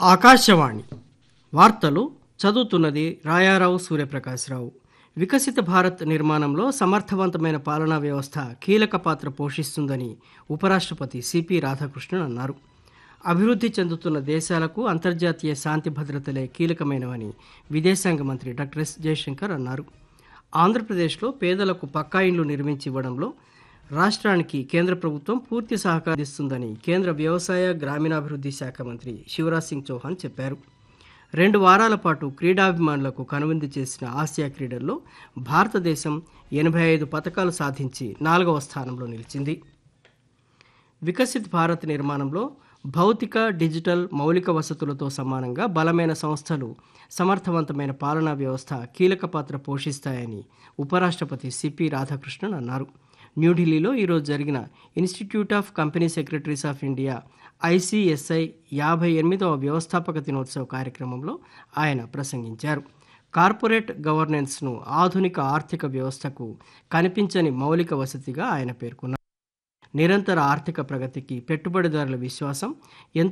ఆకాశవాణి వార్తలు చదువుతున్నది రాయారావు సూర్యప్రకాశ్రావు వికసిత భారత్ నిర్మాణంలో సమర్థవంతమైన పాలనా వ్యవస్థ కీలక పాత్ర పోషిస్తుందని ఉపరాష్ట్రపతి సిపి రాధాకృష్ణన్ అన్నారు అభివృద్ధి చెందుతున్న దేశాలకు అంతర్జాతీయ శాంతి భద్రతలే కీలకమైనవని విదేశాంగ మంత్రి డాక్టర్ ఎస్ జయశంకర్ అన్నారు ఆంధ్రప్రదేశ్లో పేదలకు పక్కా ఇండ్లు నిర్మించి ఇవ్వడంలో రాష్ట్రానికి కేంద్ర ప్రభుత్వం పూర్తి సహకరిస్తుందని కేంద్ర వ్యవసాయ గ్రామీణాభివృద్ధి శాఖ మంత్రి శివరాజ్ సింగ్ చౌహాన్ చెప్పారు రెండు వారాల పాటు క్రీడాభిమానులకు కనువిందు చేసిన ఆసియా క్రీడల్లో భారతదేశం ఎనభై ఐదు పథకాలు సాధించి నాలుగవ స్థానంలో నిలిచింది వికసిత్ భారత్ నిర్మాణంలో భౌతిక డిజిటల్ మౌలిక వసతులతో సమానంగా బలమైన సంస్థలు సమర్థవంతమైన పాలనా వ్యవస్థ కీలక పాత్ర పోషిస్తాయని ఉపరాష్ట్రపతి సిపి రాధాకృష్ణన్ అన్నారు న్యూఢిల్లీలో ఈరోజు జరిగిన institute of company secretaries of India ICSI యాభై ఎనిమిదవ వ్యవస్థాపక దినోత్సవ కార్యక్రమంలో ఆయన ప్రసంగించారు కార్పొరేట్ గవర్నెన్స్ను ఆధునిక ఆర్థిక వ్యవస్థకు కనిపించని మౌలిక వసతిగా ఆయన పేర్కొన్నారు నిరంతర ఆర్థిక ప్రగతికి పెట్టుబడిదారుల విశ్వాసం